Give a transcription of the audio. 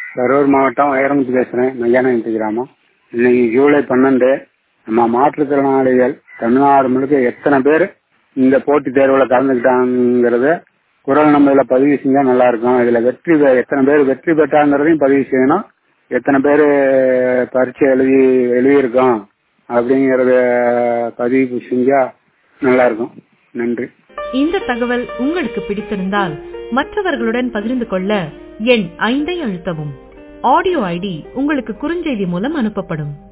கரூர் மாவட்டம் வைரமுத்து பேசுறேன் மையானத்து கிராமம் இன்னைக்கு ஜூலை பன்னெண்டு நம்ம மாற்றுத்திறனாளிகள் தமிழ்நாடு முழுக்க எத்தனை பேர் இந்த போட்டித் தேர்வுல கலந்துக்கிட்டாங்கிறத குரல் நம்பர்ல பதிவு செஞ்சா நல்லா இருக்கும் இதுல வெற்றி பெ- எத்தனை பேர் வெற்றி பெற்றாங்கிறதையும் பதிவு செய்யணும் எத்தனை பேர் பரீட்சை எழுதி எழுதியிருக்கோம் அப்படிங்கறத பதிவு செஞ்சா நல்லா இருக்கும் நன்றி இந்த தகவல் உங்களுக்கு பிடித்திருந்தால் மற்றவர்களுடன் பகிர்ந்து கொள்ள எண் ஐந்தை அழுத்தவும் ஆடியோ ஐடி உங்களுக்கு குறுஞ்செய்தி மூலம் அனுப்பப்படும்